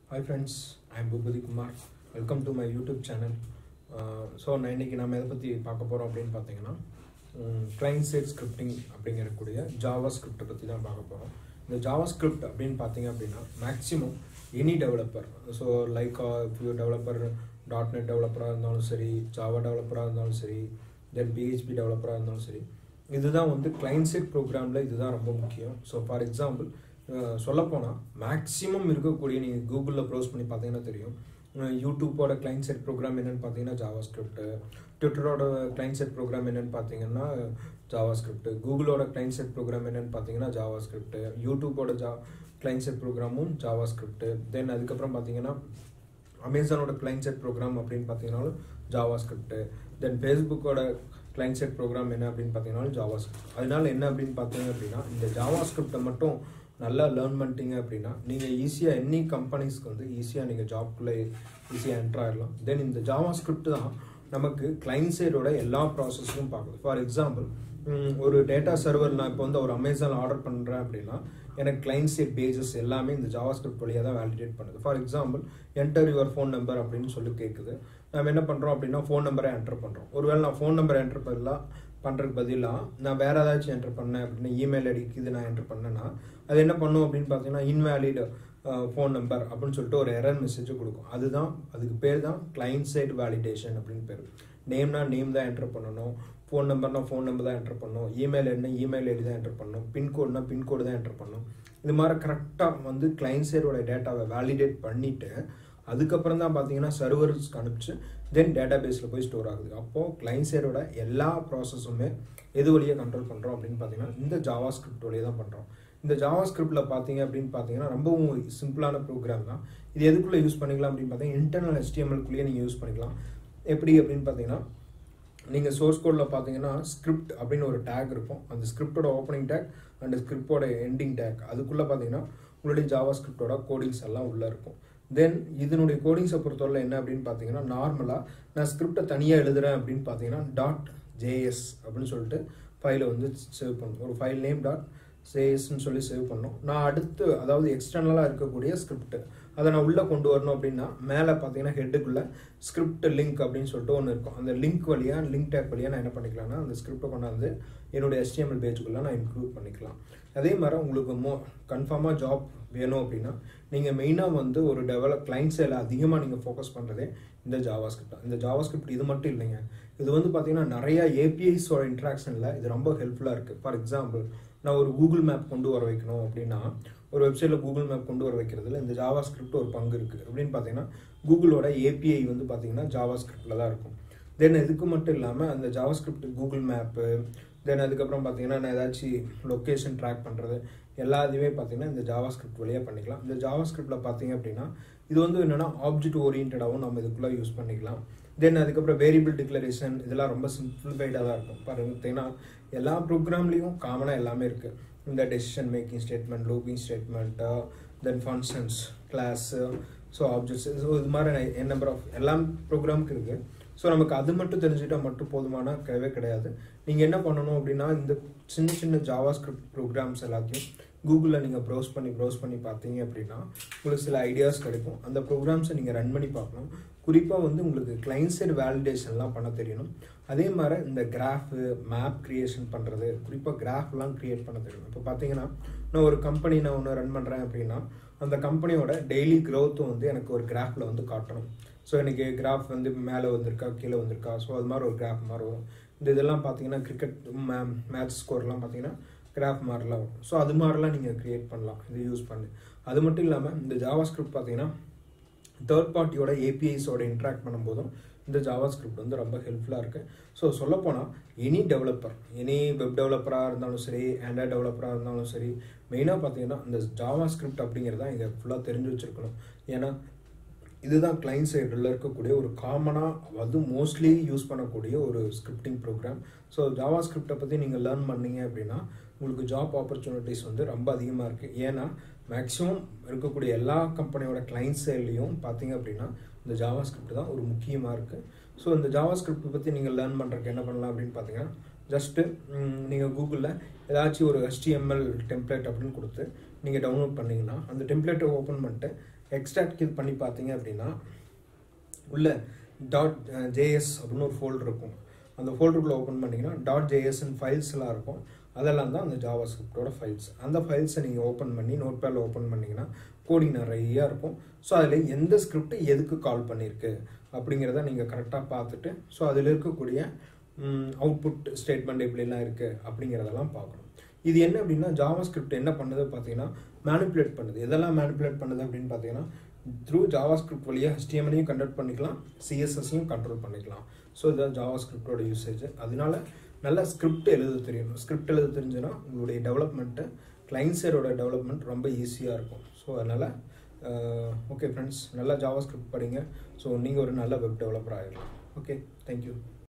hi friends I'm Bhupathi Kumar welcome to my YouTube channel so நான் இன்னைக்கு நம்ம எதை பற்றி பார்க்க போகிறோம் அப்படின்னு பார்த்தீங்கன்னா கிளைண்ட் சைட் ஸ்கிரிப்டிங் அப்படிங்கிறக்கூடிய ஜாவா ஸ்கிரிப்டை பற்றி தான் பார்க்க போகிறோம் இந்த ஜாவா ஸ்கிரிப்ட் அப்படின்னு பார்த்தீங்க அப்படின்னா maximum any developer so like you developer dot net டெவலப்பராக இருந்தாலும் சரி ஜாவா டெவலப்பராக இருந்தாலும் சரி தென் பிஹெச்பி டெவலப்பராக இருந்தாலும் சரி இதுதான் வந்து கிளைண்ட் சைட் ப்ரோக்ராமில் இதுதான் ரொம்ப முக்கியம் ஸோ ஃபார் எக்ஸாம்பிள் சொல்லப்போனால் மேக்ஸிமம் இருக்கக்கூடிய நீங்கள் கூகுளில் ப்ரௌஸ் பண்ணி பார்த்தீங்கன்னா தெரியும் அஹ் யூடியூப்போட கிளைண்ட் செட் ப்ரோக்ராம் என்னென்னு பார்த்தீங்கன்னா ஜாவா ஸ்கிரிப்ட் ட்விட்டரோட கிளைண்ட் செட் ப்ரோக்ராம் என்னென்னு பார்த்தீங்கன்னா ஜாவா ஸ்கிரிப்ட் கூகுளோட கிளைண்ட் செட் ப்ரோக்ராம் என்னென்னு பார்த்தீங்கன்னா ஜாவா ஸ்கிரிப்ட் யூடியூப்போட ஜா கிளைண்ட் செட் ப்ரோக்ராமும் ஜாவா ஸ்கிரிப்ட் தென் அதுக்கப்புறம் பார்த்தீங்கன்னா அமேசானோட கிளைண்ட் செட் ப்ரோக்ராம் அப்படின்னு பார்த்தீங்கன்னாலும் ஜாவா ஸ்கிரிப்ட் தென் ஃபேஸ்புக்கோட கிளைண்ட் செட் ப்ரோக்ராம் என்ன அப்படின்னு பார்த்தீங்கன்னாலும் ஜாவா ஸ்கிரிப்ட் அதனால என்ன அப்படின்னு பார்த்தீங்க அப்படின்னா இந்த ஜாவா ஸ்கிரிப்டை மட்டும் நல்லா லேர்ன் பண்ணிட்டீங்க அப்படின்னா நீங்கள் ஈஸியாக எனி கம்பெனிஸ்க்கு வந்து ஈஸியாக நீங்கள் ஜாப்குள்ளே ஈஸியாக என்ட்ரு ஆகிடலாம் தென் இந்த ஜாவா ஸ்கிரிப்ட் தான் நமக்கு கிளைண்ட் சைடோட எல்லா ப்ராசஸும் பார்க்குது ஃபார் எக்ஸாம்பிள் ஒரு டேட்டா சர்வர் நான் இப்போ வந்து ஒரு அமேசான் ஆர்டர் பண்ணுறேன் அப்படின்னா எனக்கு கிளைண்ட் சைட் பேஜஸ் எல்லாமே இந்த ஜாவா ஸ்கிரிப்ட் வழியாக தான் வேலிடேட் பண்ணுது for example enter your phone number அப்படின்னு சொல்லி கேட்குது நம்ம என்ன பண்ணுறோம் அப்படின்னா ஃபோன் நம்பரை என்டர் பண்ணுறோம் ஒருவேளை நான் ஃபோன் நம்பர் என்டர் பண்ணலாம் பண்ணுறதுக்கு பதிலாக நான் வேறு ஏதாச்சும் என்டர் பண்ணேன் அப்படின்னா இமெயில் ஐடிக்கு இது நான் என்டர் பண்ணேன்னா அது என்ன பண்ணும் அப்படின்னு பார்த்தீங்கன்னா இன்வேலிட் ஃபோன் நம்பர் அப்படின்னு சொல்லிட்டு ஒரு எரர் மெசேஜ் கொடுக்கும் அதுதான் அதுக்கு பேர் தான் கிளைண்ட் சைட் வேலிடேஷன் அப்படின்னு பேர் நேம்னா நேம் தான் என்டர் பண்ணணும் ஃபோன் நம்பர்னா ஃபோன் நம்பர் தான் என்டர் பண்ணணும் இமெயில் என்ன இமெயில் ஐடி தான் என்டர் பண்ணணும் பின்கோட்னா பின்கோடு தான் என்டர் பண்ணணும் இது மாதிரி கரெக்டாக வந்து கிளைண்ட் சைடோட டேட்டாவை வேலிடேட் பண்ணிவிட்டு அதுக்கப்புறம் தான் பார்த்தீங்கன்னா சர்வர்ஸ்க்கு அனுப்பிச்சு தென் டேட்டா பேஸில் போய் ஸ்டோர் ஆகுது அப்போது கிளைண்ட் சைடோட எல்லா ப்ராசஸுமே எது வழியாக கண்ட்ரோல் பண்ணுறோம் அப்படின்னு பார்த்தீங்கன்னா இந்த ஜாவா ஸ்கிரிப்ட் வழியாக தான் பண்ணுறோம் இந்த ஜாவா ஸ்கிரிப்டில் பார்த்தீங்க அப்படின்னு பார்த்தீங்கன்னா ரொம்பவும் சிம்பிளான ப்ரோக்ராம் தான் இது எதுக்குள்ளே யூஸ் பண்ணிக்கலாம் அப்படின்னு பார்த்தீங்கன்னா இன்டர்னல் எஸ்டிஎம்எல்குள்ளேயே நீங்கள் யூஸ் பண்ணிக்கலாம் எப்படி அப்படின்னு பார்த்தீங்கன்னா நீங்கள் சோர்ஸ் கோடில் பார்த்தீங்கன்னா ஸ்கிரிப்ட் அப்படின்னு ஒரு டேக் இருக்கும் அந்த ஸ்கிரிப்டோட ஓப்பனிங் டேக் அண்ட் ஸ்கிரிப்டோட எண்டிங் டேக் அதுக்குள்ளே பார்த்தீங்கன்னா உங்களுடைய ஜாவா ஸ்கிரிப்டோட கோடிங்ஸ் எல்லாம் உள்ளே இருக்கும் தென் இதனுடைய கோடிங்ஸை பொறுத்தவரை என்ன அப்படின்னு பார்த்தீங்கன்னா நார்மலாக நான் ஸ்கிரிப்டை தனியாக எழுதுறேன் அப்படின்னு பார்த்தீங்கன்னா டாட் ஜேஎஸ் அப்படின்னு சொல்லிட்டு ஃபைலை வந்து சேவ் பண்ணும் ஒரு ஃபைல் நேம் டாட் சேஎஸ்ன்னு சொல்லி சேவ் பண்ணோம் நான் அடுத்து அதாவது எக்ஸ்டர்னலாக இருக்கக்கூடிய ஸ்கிரிப்ட் அதை நான் உள்ளே கொண்டு வரணும் அப்படின்னா மேலே பார்த்தீங்கன்னா ஹெட்டுக்குள்ளே ஸ்கிரிப்ட் லிங்க் அப்படின்னு சொல்லிட்டு ஒன்று இருக்கும் அந்த லிங்க் வழியாக லிங்க் டேக் வழியாக நான் என்ன பண்ணிக்கலாம்னா அந்த ஸ்கிரிப்டை கொண்டாந்து என்னுடைய எஸ்டிஎம்எல் பேஜுக்குள்ளே நான் இன்க்ளூட் பண்ணிக்கலாம் அதே மாதிரி உங்களுக்கு மோ கன்ஃபார்மாக ஜாப் வேணும் அப்படின்னா நீங்கள் மெயினாக வந்து ஒரு டெவலப் கிளைண்ட் சைடில் அதிகமாக நீங்கள் ஃபோக்கஸ் பண்ணுறதே இந்த ஜாவா ஸ்கிரிப்ட் இந்த ஜாவா ஸ்கிரிப்ட் இது மட்டும் இல்லைங்க இது வந்து பார்த்தீங்கன்னா நிறையா ஏபிஐஸோட இன்ட்ராக்ஷனில் இது ரொம்ப ஹெல்ப்ஃபுல்லாக இருக்குது ஃபார் எக்ஸாம்பிள் நான் ஒரு கூகுள் மேப் கொண்டு வர வைக்கணும் அப்படின்னா ஒரு வெப்சைட்டில் கூகுள் மேப் கொண்டு வர வைக்கிறதுல இந்த ஜாவா ஸ்கிரிப்ட் ஒரு பங்கு இருக்குது அப்படின்னு பார்த்தீங்கன்னா கூகுளோட ஏபிஐ வந்து பார்த்தீங்கன்னா ஜாவா ஸ்கிரிப்டில் தான் இருக்கும் தென் இதுக்கு மட்டும் இல்லாமல் அந்த JavaScript Google map then அதுக்கப்புறம் பார்த்தீங்கன்னா நான் ஏதாச்சும் லொக்கேஷன் ட்ராக் பண்ணுறது எல்லாத்தையுமே பார்த்தீங்கன்னா இந்த ஜாவா ஸ்கிரிப்ட் வழியாக பண்ணிக்கலாம் இந்த ஜாவா ஸ்கிரிப்டில் பார்த்தீங்க அப்படின்னா இது வந்து என்னென்னா ஆப்ஜெக்ட் ஓரியன்டாகவும் நம்ம இதுக்குள்ளே யூஸ் பண்ணிக்கலாம் தென் அதுக்கப்புறம் வேரியபிள் டிக்ளரேஷன் இதெல்லாம் ரொம்ப சிம்பிளிஃபைடாக தான் இருக்கும் பார்த்தீங்கன்னா எல்லா ப்ரோக்ராம்லேயும் காமனாக எல்லாமே இருக்குது இந்த decision making statement looping statement then functions class so objects so இது மாதிரி என் நம்பர் ஆஃப் எல்லா ப்ரோக்ராமுக்கு இருக்குது ஸோ நமக்கு அது மட்டும் தெரிஞ்சுக்கிட்டால் மட்டும் போதுமான கிடையவே கிடையாது நீங்கள் என்ன பண்ணணும் அப்படின்னா இந்த சின்ன சின்ன ஜாவா ஸ்கிரிப்ட் ப்ரோக்ராம்ஸ் எல்லாத்தையும் கூகுளில் நீங்கள் ப்ரௌஸ் பண்ணி ப்ரௌஸ் பண்ணி பார்த்தீங்க அப்படின்னா உங்களுக்கு சில ஐடியாஸ் கிடைக்கும் அந்த ப்ரோக்ராம்ஸை நீங்கள் ரன் பண்ணி பார்க்கணும் குறிப்பாக வந்து உங்களுக்கு கிளைண்ட் சைடு வேலிடேஷன்லாம் பண்ண தெரியணும் அதே மாதிரி இந்த கிராஃபு மேப் க்ரியேஷன் பண்ணுறது குறிப்பாக கிராஃப்லாம் க்ரியேட் பண்ண தெரியணும் இப்போ பார்த்தீங்கன்னா நான் ஒரு கம்பெனி நான் ஒன்று ரன் பண்ணுறேன் அப்படின்னா அந்த கம்பெனியோட டெய்லி க்ரோத்தும் வந்து எனக்கு ஒரு கிராஃபில் வந்து காட்டணும் ஸோ எனக்கு கிராஃப் வந்து மேலே வந்திருக்கா கீழே வந்திருக்கா ஸோ அது மாதிரி ஒரு கிராஃப் மாதிரி வரும் இந்த இதெல்லாம் பார்த்தீங்கன்னா கிரிக்கெட் மே மேட்ச் ஸ்கோர்லாம் பார்த்தீங்கன்னா கிராஃப் மாதிரிலாம் வரும் ஸோ அது மாதிரிலாம் நீங்கள் க்ரியேட் பண்ணலாம் இது யூஸ் பண்ணி அது மட்டும் இல்லாமல் இந்த ஜாவா ஸ்கிரிப்ட் பார்த்தீங்கன்னா தேர்ட் பார்ட்டியோட ஏபிஐஸோட இன்ட்ராக்ட் பண்ணும்போதும் இந்த ஜாவா ஸ்கிரிப்ட் வந்து ரொம்ப ஹெல்ப்ஃபுல்லாக இருக்குது ஸோ சொல்லப்போனால் எனி டெவலப்பர் எனி வெப் டெவலப்பராக இருந்தாலும் சரி ஆண்ட்ராய்ட் டெவலப்பராக இருந்தாலும் சரி மெயினாக பார்த்தீங்கன்னா இந்த ஜாவா ஸ்கிரிப்ட் அப்படிங்கிறத இங்கே ஃபுல்லாக தெரிஞ்சு வச்சுருக்கணும் ஏன்னா இதுதான் கிளைண்ட் சைடில் இருக்கக்கூடிய ஒரு காமனாக அது மோஸ்ட்லி யூஸ் பண்ணக்கூடிய ஒரு ஸ்கிரிப்டிங் ப்ரோக்ராம் ஸோ ஜாவா ஸ்கிரிப்டை பற்றி நீங்கள் லேர்ன் பண்ணீங்க அப்படின்னா உங்களுக்கு ஜாப் ஆப்பர்ச்சுனிட்டிஸ் வந்து ரொம்ப அதிகமாக இருக்குது ஏன்னா மேக்ஸிமம் இருக்கக்கூடிய எல்லா கம்பெனியோட கிளைண்ட் சைட்லேயும் பார்த்தீங்க அப்படின்னா இந்த ஜாவா ஸ்கிரிப்ட் தான் ஒரு முக்கியமாக இருக்குது ஸோ இந்த ஜாவா ஸ்கிரிப்ட் பற்றி நீங்கள் லேர்ன் பண்ணுறதுக்கு என்ன பண்ணலாம் அப்படின்னு பார்த்தீங்கன்னா ஜஸ்ட்டு நீங்கள் கூகுளில் ஏதாச்சும் ஒரு HTML டெம்ப்ளேட் அப்படின்னு கொடுத்து நீங்கள் டவுன்லோட் பண்ணிங்கன்னா அந்த டெம்ப்ளேட்டை ஓப்பன் பண்ணிட்டு எக்ஸ்ட்ராக்ட் இது பண்ணி பார்த்தீங்க அப்படின்னா உள்ள டாட் ஜேஎஸ் அப்படின்னு ஒரு ஃபோல்டர் இருக்கும் அந்த ஃபோல்டருக்குள்ளே ஓப்பன் பண்ணிங்கன்னா டாட் ஜேஎஸ்ன்னு ஃபைல்ஸ்லாம் இருக்கும் அதெல்லாம் தான் அந்த ஜாவா ஸ்கிரிப்டோட ஃபைல்ஸ் அந்த ஃபைல்ஸை நீங்கள் ஓப்பன் பண்ணி நோட் பேடில் ஓப்பன் பண்ணிங்கன்னா கோடிங் நிறையா இருக்கும் ஸோ அதில் எந்த ஸ்கிரிப்ட் எதுக்கு கால் பண்ணியிருக்கு அப்படிங்கிறத நீங்கள் கரெக்டாக பார்த்துட்டு ஸோ அதில் இருக்கக்கூடிய அவுட்புட் ஸ்டேட்மெண்ட் எப்படிலாம் இருக்குது அப்படிங்கிறதெல்லாம் பார்க்கணும் இது என்ன அப்படின்னா ஜாவா ஸ்கிரிப்ட் என்ன பண்ணுது பார்த்தீங்கன்னா மேனிப்புலேட் பண்ணுது எதெல்லாம் மேனிப்புலேட் பண்ணுது அப்படின்னு பார்த்தீங்கன்னா த்ரூ ஜாவா ஸ்கிரிப்ட் வழியாக ஹெச்டிஎம்எலையும் கண்டக்ட் பண்ணிக்கலாம் சிஎஸ்எஸ்ஸையும் கண்ட்ரோல் பண்ணிக்கலாம் ஸோ இதுதான் ஜாவா ஸ்கிரிப்டோட யூசேஜ் அதனால நல்ல ஸ்கிரிப்ட் எழுத தெரியணும் ஸ்கிரிப்ட் எழுத தெரிஞ்சுன்னா உங்களுடைய டெவலப்மெண்ட்டு கிளைண்ட் சைடோட டெவலப்மெண்ட் ரொம்ப ஈஸியாக இருக்கும் ஸோ அதனால் ஓகே ஃப்ரெண்ட்ஸ் நல்லா ஜாவா ஸ்கிரிப்ட் படிங்க ஸோ நீங்கள் ஒரு நல்ல வெப் டெவலப்பர் ஆகிடலாம் ஓகே தேங்க்யூ